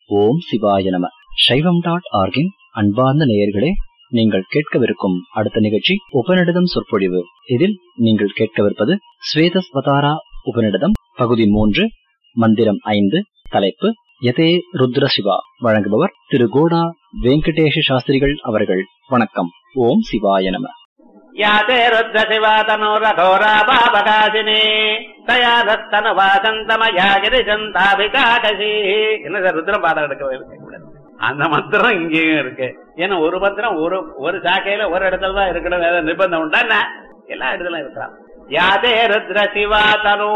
ஓம் சிவாய நம சைவம் டாட் ஆர்கின் அன்பார்ந்த நேயர்களே நீங்கள் கேட்கவிருக்கும் அடுத்த நிகழ்ச்சி உபநிடதம் சொற்பொழிவு இதில் நீங்கள் கேட்கவிருப்பது ஸ்வேதஸ்வதாரா உபநிடதம் பகுதி மூன்று மந்திரம் ஐந்து தலைப்பு யதே ருத்ர சிவா வழங்குபவர் திரு கோடா வெங்கடேஷ சாஸ்திரிகள் அவர்கள் வணக்கம் ஓம் சிவாய நம யாதே ருத்ர சிவாதனோரகோரா பாபகாசினி தயா தத்தன வாசந்தமயா கிரிசந்தாபிகாகசி என்ன சார் ருத்ரம் பாடம் எடுக்க அந்த மந்திரம் இங்கேயும் இருக்கு ஏன்னா ஒரு மந்திரம் ஒரு ஒரு சாக்கையில ஒரு இடத்துல தான் இருக்கணும் வேற நிர்பந்தம் உண்டா என்ன எல்லா இடத்துலயும் இருக்கலாம் யாதே ருத்ர சிவா தனோ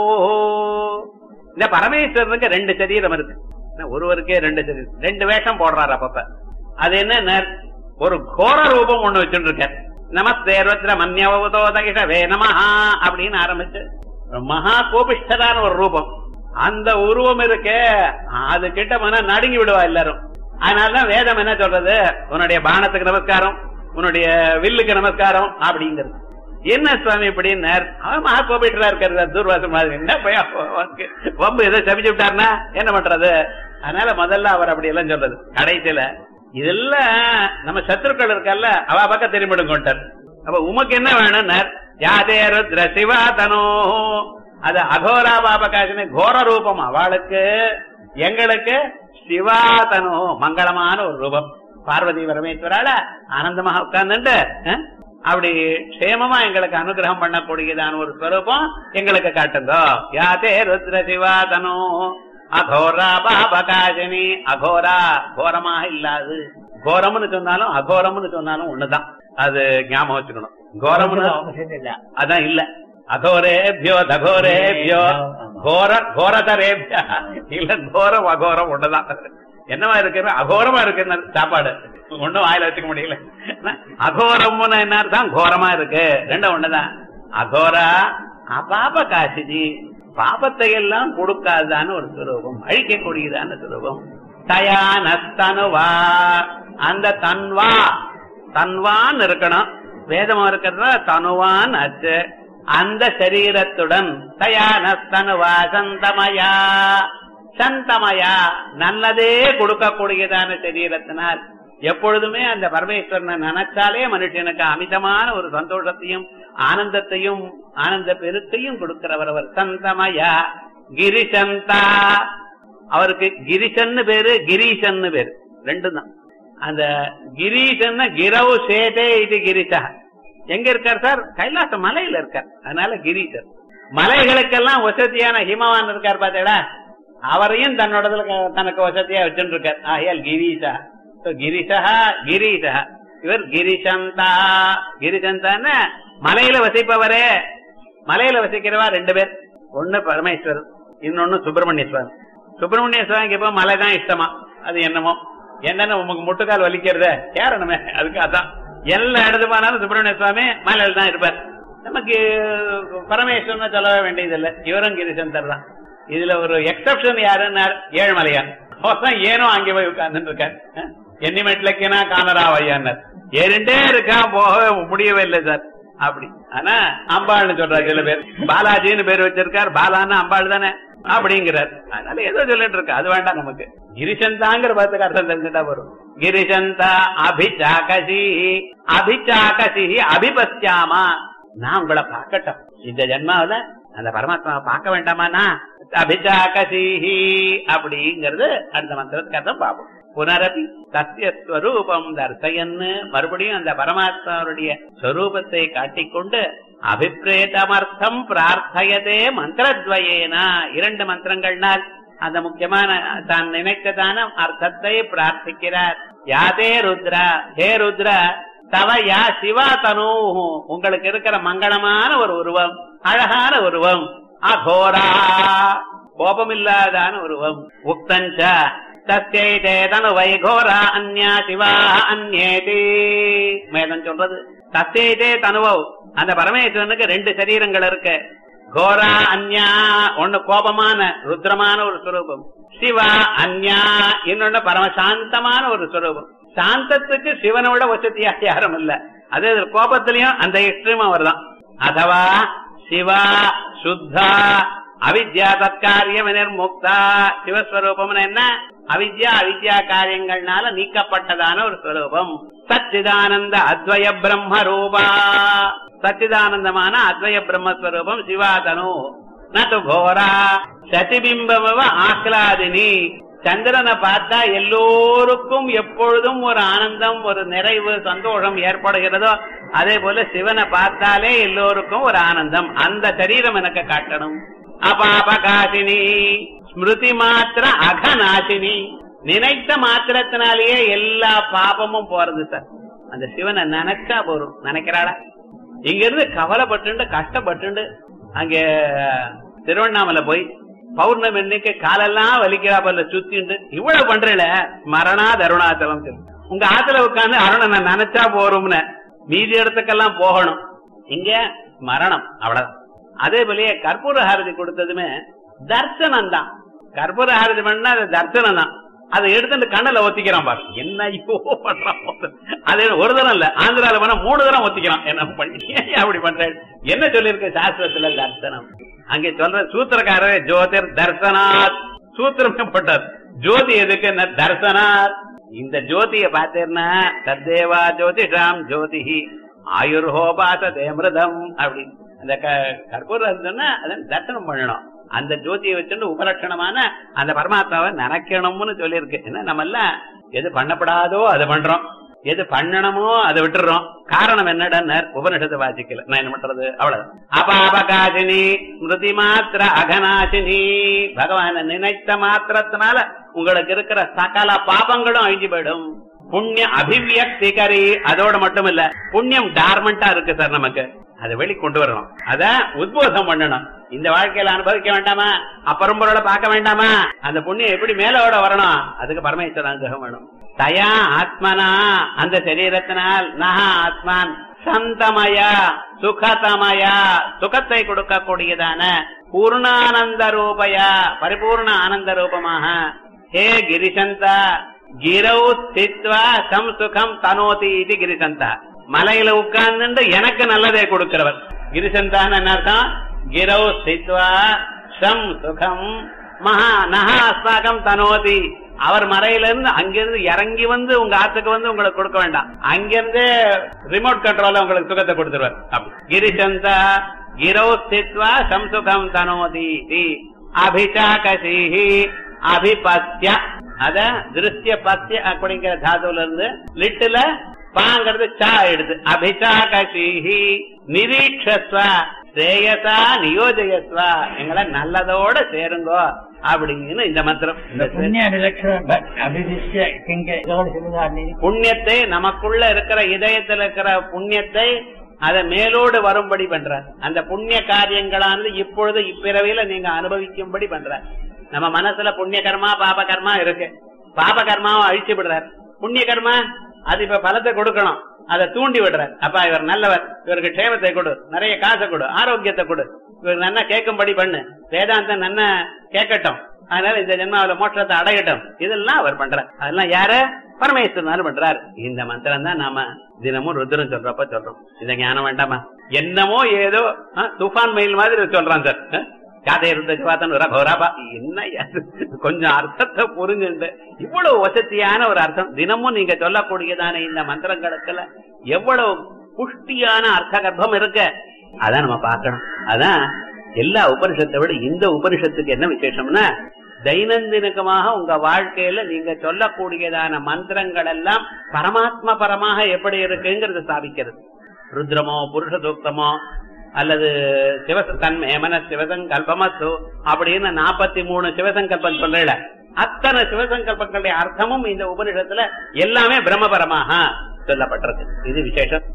இந்த பரமேஸ்வரனுக்கு ரெண்டு சரீரம் இருக்கு என்ன ஒருவருக்கே ரெண்டு சரீரம் ரெண்டு வேஷம் போடுறாரு அப்பப்ப அது என்ன ஒரு கோர ரூபம் ஒண்ணு வச்சுட்டு இருக்காரு நமஸ்தே ருத்ர மன்யவதோதகிஷவே நமஹா அப்படின்னு ஆரம்பிச்சு மகா கோபிஷ்டரான ஒரு ரூபம் அந்த உருவம் இருக்கே அது கிட்ட மன நடுங்கி விடுவா எல்லாரும் அதனாலதான் வேதம் என்ன சொல்றது உன்னுடைய பானத்துக்கு நமஸ்காரம் உன்னுடைய வில்லுக்கு நமஸ்காரம் அப்படிங்கிறது என்ன சுவாமி இப்படின்னு அவன் மகா கோபிஷ்டரா இருக்கிறது தூர்வாசம் மாதிரி என்ன பையா வம்பு எதை சபிச்சு விட்டாருன்னா என்ன பண்றது அதனால முதல்ல அவர் அப்படி எல்லாம் சொல்றது கடைசியில இதெல்லாம் நம்ம சத்ருக்கள் இருக்கல்ல அவ பக்கம் திரும்பிடுங்கோட்டார் அப்ப உமக்கு என்ன வேணும்னார் யாதே ருத்ர சிவா தனோ அது அகோரா பாபகாசினி கோர ரூபம் அவளுக்கு எங்களுக்கு சிவாதனோ மங்களமான ஒரு ரூபம் பார்வதி பரமேஸ்வரால ஆனந்தமாக உட்கார்ந்துட்டு அப்படி க்ஷேமமா எங்களுக்கு அனுகிரகம் பண்ணக்கூடியதான ஒரு ஸ்வரூபம் எங்களுக்கு காட்டுங்க யாதே ருத்ர சிவாதனோ அகோரா பாபகாசினி அகோரா கோரமாக இல்லாது கோரம்னு சொன்னாலும் அகோரம்னு சொன்னாலும் ஒண்ணுதான் அது ஞாபகம் வச்சுக்கணும் கோரம்னு அதான் இல்ல அகோரேபியோ தகோரேபியோ கோர கோரதரேபியா இல்ல கோரம் அகோரம் ஒண்ணுதான் என்னவா இருக்கு அகோரமா இருக்கு சாப்பாடு ஒண்ணும் வாயில வச்சுக்க முடியல அகோரம்னு என்ன அர்த்தம் கோரமா இருக்கு ரெண்டும் ஒண்ணுதான் அகோரா அபாப காசிஜி பாபத்தை எல்லாம் கொடுக்காதான்னு ஒரு சுரூபம் அழிக்கக்கூடியதான சுரூபம் தயானஸ்தனுவா அந்த தன்வா தன்வான் இருக்கணும் வேதமா இருக்கிறதா தனுவான் அச்சு அந்த சரீரத்துடன் தயானஸ்தனுவா சந்தமயா சந்தமயா நல்லதே கொடுக்கக்கூடியதான சரீரத்தினால் எப்பொழுதுமே அந்த பரமேஸ்வரனை நினைச்சாலே மனுஷனுக்கு அமிதமான ஒரு சந்தோஷத்தையும் ஆனந்தத்தையும் ஆனந்த பெருக்கையும் கொடுக்கிறவர் அவர் சந்தமயா கிரிசந்தா அவருக்கு கிரிசன்னு பேரு கிரீசன்னு பேரு ரெண்டும் தான் அந்த கிரீசன் கிரவு சேதே இது கிரிசா எங்க இருக்கார் சார் கைலாச மலையில இருக்கார் அதனால கிரீசர் மலைகளுக்கெல்லாம் வசதியான ஹிமவான் இருக்கார் பாத்தீங்களா அவரையும் தன்னோட தனக்கு வசதியா வச்சுட்டு இருக்கார் ஆகையால் கிரீசா கிரிசா கிரீசா இவர் கிரிசந்தா கிரிசந்தான்னு மலையில வசிப்பவரே மலையில வசிக்கிறவா ரெண்டு பேர் ஒண்ணு பரமேஸ்வரர் இன்னொன்னு சுப்பிரமணியஸ்வரன் சுப்பிரமணிய சுவாமிக்கு இப்ப மலை தான் இஷ்டமா அது என்னமோ என்னன்னு உமக்கு முட்டுக்கால் வலிக்கிறத கேரணுமே அதுக்கு அதான் எல்லா இடத்து போனாலும் சுப்பிரமணிய சுவாமி மலையில தான் இருப்பார் நமக்கு பரமேஸ்வரன் சொல்லவே வேண்டியதில்லை இவரும் கிரிசந்தர் தான் இதுல ஒரு எக்ஸப்ஷன் யாருன்னா ஏழுமலையான் ஏனோ அங்கே போய் உட்கார்ந்து இருக்கார் எண்ணிமெட்லக்கினா காணராவையான்னார் ஏறிண்டே இருக்கான் போகவே முடியவே இல்லை சார் அப்படி ஆனா அம்பாள்னு சொல்றாரு சில பேர் பாலாஜின்னு பேர் வச்சிருக்கார் பாலான்னு அம்பாள் தானே அப்படிங்கிறார் அதனால ஏதோ சொல்லிட்டு இருக்கு அது வேண்டாம் நமக்கு கிரிசந்தாங்கிற பதத்துக்கு அர்த்தம் தெரிஞ்சுட்டா வரும் கிரிசந்தா அபிச்சாகசி அபிச்சாகசி அபிபஸ்யாமா நான் உங்களை பார்க்கட்டும் இந்த ஜென்மாவில அந்த பரமாத்மாவை பார்க்க வேண்டாமானா அபிச்சாகசிஹி அப்படிங்கிறது அடுத்த மந்திரத்துக்கு அர்த்தம் பார்ப்போம் புனரபி சத்தியஸ்வரூபம் தர்சயன்னு மறுபடியும் அந்த பரமாத்மாவுடைய ஸ்வரூபத்தை காட்டிக்கொண்டு அபிப்பிரேதமர்த்தம் பிரார்த்தயதே மந்திரத்வயேனா இரண்டு மந்திரங்கள்னால் அந்த முக்கியமான தான் நினைத்ததான அர்த்தத்தை பிரார்த்திக்கிறார் யாதே ருத்ரா ஹே ருத்ரா தவ யா சிவா தனூ உங்களுக்கு இருக்கிற மங்களமான ஒரு உருவம் அழகான உருவம் அகோரா கோபமில்லாதான உருவம் உக்தஞ்ச தஸ்யைதே தனு வைகோரா அந்யா சிவா அந்நேதி மேதம் சொல்றது தஸ்யைதே தனுவவ் அந்த பரமேஸ்வரனுக்கு ரெண்டு சரீரங்கள் இருக்கு கோரா அந்யா ஒண்ணு கோபமான ருத்ரமான ஒரு சுரூபம் சிவா அந்யா இன்னொன்னு பரமசாந்தமான ஒரு சுரூபம் சாந்தத்துக்கு சிவனோட வசதியா யாரும் இல்ல அதே கோபத்திலையும் அந்த எக்ஸ்ட்ரீம் அவர் தான் அதவா சிவா சுத்தா அவித்யா தற்காரியம் நிர்முக்தா சிவஸ்வரூபம் என்ன அவித்யா அவித்யா காரியங்கள்னால நீக்கப்பட்டதான ஒரு ஸ்வரூபம் சச்சிதானந்த அத்வய பிரம்ம ரூபா சச்சிதானந்தமான அத்வய பிரம்மஸ்வரூபம் சிவாதனு நது கோரா சதிபிம்பவ ஆஹ்லாதினி சந்திரனை பார்த்தா எல்லோருக்கும் எப்பொழுதும் ஒரு ஆனந்தம் ஒரு நிறைவு சந்தோஷம் ஏற்படுகிறதோ அதே போல சிவனை பார்த்தாலே எல்லோருக்கும் ஒரு ஆனந்தம் அந்த சரீரம் எனக்கு காட்டணும் அபாபகாசினி ஸ்மிருதி மாத்திர அகநாசினி நினைத்த மாத்திரத்தினாலேயே எல்லா பாபமும் போறது சார் அந்த சிவனை நினைச்சா போறோம் நினைக்கிறாளா இங்க இருந்து கவலைப்பட்டு கஷ்டப்பட்டு அங்க திருவண்ணாமலை போய் பௌர்ணமி இன்னைக்கு காலெல்லாம் வலிக்கிறா போல சுத்திண்டு இவ்வளவு பண்றல மரணா தருணாச்சலம் சொல்லு. உங்க ஆத்துல உட்கார்ந்து அருணனை நினைச்சா போறோம்னு மீதி இடத்துக்கெல்லாம் போகணும் இங்க மரணம் அவ்வளவுதான் அதே போலயே கற்பூர ஹாரதி கொடுத்ததுமே தர்சனம் தான் கற்பூர ஹாரதி பண்ணா அது தர்சனம் தான் அதை எடுத்து கண்ணுல ஒத்திக்கிறான் பாரு என்ன ஐயோ பண்றான் அது ஒரு தரம் இல்ல ஆந்திரால பண்ண மூணு தரம் ஒத்திக்கிறான் என்ன பண்ணி ஏன் அப்படி பண்றேன் என்ன சொல்லியிருக்கு சாஸ்திரத்துல தர்சனம் அங்கே சொல்ற சூத்திரக்காரர் ஜோதிர் தர்சனாத் சூத்திரமே போட்டார் ஜோதி எதுக்கு என்ன தர்சனாத் இந்த ஜோதிய பார்த்தேன்னா தத்தேவா ஜோதிஷாம் ஜோதிஹி ஆயுர்ஹோபாச தேமிருதம் அப்படி அந்த க- கற்பூரம் சொன்னா அதை தர்சனம் பண்ணணும் அந்த ஜோதியை வச்சுட்டு உபலட்சணமான அந்த பரமாத்மாவை நினைக்கணும்னு சொல்லியிருக்கு என்ன நம்ம எல்லாம் எது பண்ணப்படாதோ அதை பண்றோம் எது பண்ணணுமோ அதை விட்டுறோம் காரணம் என்னடா உபனிஷத்தை வாசிக்கல நான் என்ன பண்றது அவ்வளவு அபாபகாசினி ஸ்மிருதி மாத்திர அகநாசினி பகவான நினைத்த மாத்திரத்தினால உங்களுக்கு இருக்கிற சகல பாபங்களும் அழிஞ்சு போயிடும் புண்ணிய அபிவியக்திகரி அதோட மட்டும் இல்ல புண்ணியம் டார்மெண்டா இருக்கு சார் நமக்கு அதை வெளி கொண்டு வரணும் அத உத்போதம் பண்ணணும் இந்த வாழ்க்கையில அனுபவிக்க வேண்டாமா அப்பரம்பரோட பார்க்க வேண்டாமா அந்த புண்ணியம் எப்படி மேலோட வரணும் அதுக்கு பரமேஸ்வர அனுகிரகம் வேணும் தயா ஆத்மனா அந்த சரீரத்தினால் நகா ஆத்மான் சந்தமயா சுகதமயா சுகத்தை கொடுக்கக்கூடியதான பூர்ணானந்த ரூபயா பரிபூர்ண ஆனந்த ரூபமாக ஹே கிரிசந்தா கிரௌ ஸ்தித்வா சம் சுகம் தனோதி இது கிரிசந்தா மலையில உட்கார்ந்து எனக்கு நல்லதை கொடுக்கிறவர் கிரிசந்தான்னு என்ன அர்த்தம் கிரௌ ஸ்தித்வா சம் சுகம் மகா நகா அஸ்மாகம் தனோதி அவர் மறையில இருந்து அங்கிருந்து இறங்கி வந்து உங்க ஆத்துக்கு வந்து உங்களுக்கு கொடுக்க வேண்டாம் அங்கிருந்து ரிமோட் கண்ட்ரோல்ல உங்களுக்கு சுகத்தை கொடுத்துருவார் அப்படி கிரிசந்தா கிரௌ ஸ்தித்வா சம்சுகம் தனோதி தி. அபிஷாகசிஹி அபிபத்ய அத திருஷ்ய பத்திய அப்படிங்கிற தாதுல இருந்து லிட்டுல பாங்கிறது சா எடுத்து அபிஷாகசிஹி நிரீட்சஸ்வ ஸ்ரேயசா நியோஜயஸ்வா எங்களை நல்லதோட சேருங்கோ அப்படின்னு இந்த மந்திரம் இந்த புண்ணிய அபிலட்சண அபிதிஷ்ய கிங்க இதோட சொல்லுங்க அன்னைக்கு புண்ணியத்தை நமக்குள்ள இருக்கிற இதயத்துல இருக்கிற புண்ணியத்தை அதை மேலோடு வரும்படி பண்றார் அந்த புண்ணிய காரியங்களானது இப்பொழுது இப்பிறவியில நீங்க அனுபவிக்கும்படி பண்றார் நம்ம மனசுல புண்ணிய கர்மா பாப கர்மா இருக்கு பாப கர்மாவை அழிச்சு விடுறார் புண்ணிய கர்மா அது இப்ப பலத்தை கொடுக்கணும் அதை தூண்டி விடுறார் அப்பா இவர் நல்லவர் இவருக்கு க்ஷேமத்தை கொடு நிறைய காசை கொடு ஆரோக்கியத்தை கொடு இவர் நன்னா கேட்கும்படி பண்ணு வேதாந்தம் நன்னா கேட்கட்டும் அதனால இந்த ஜென்மாவில மோட்சத்தை அடையட்டும் இதெல்லாம் அவர் பண்றார் அதெல்லாம் யாரு பரமேஸ்வரனால பண்றார் இந்த மந்திரம் தான் நாம தினமும் ருத்ரம் சொல்றப்ப சொல்றோம் இந்த ஞானம் வேண்டாமா என்னமோ ஏதோ ஆ, துஃபான் மயில் மாதிரி சொல்றான் சார் ஆ, காதை ருத்ரஜவாதன் ரகோராபா என்ன இது? கொஞ்சம் அர்த்தத்தை புரிஞ்சுண்டு இவ்வளவு வசதியான ஒரு அர்த்தம் தினமும் நீங்க சொல்லக்கூடியதான இந்த மந்திரங்களுக்குல எவ்வளவு புஷ்டியான அர்த்த கர்ப்பம் இருக்கு அதான் நம்ம பார்க்கணும் அதான் எல்லா உபனிஷத்தை விட இந்த உபனிஷத்துக்கு என்ன விசேஷம்னா தைனந்தினகமாக உங்க வாழ்க்கையில நீங்க சொல்லக்கூடியதான மந்திரங்கள் எல்லாம் பரமாத்ம பரமாக எப்படி இருக்குங்கிறது ஸ்தாபிக்கிறது ருத்ரமோ புருஷ சூக்தமோ அல்லது சிவச தன்மேமன சிவசங்கல்பமஸ்து அப்படின்னு நாற்பத்தி மூணு சிவசங்கல்பம் சொல்றல அத்தனை சிவசங்கல்பங்களுடைய அர்த்தமும் இந்த உபனிஷத்துல எல்லாமே பிரம்மபரமாக சொல்லப்பட்டிருக்கு இது விசேஷம்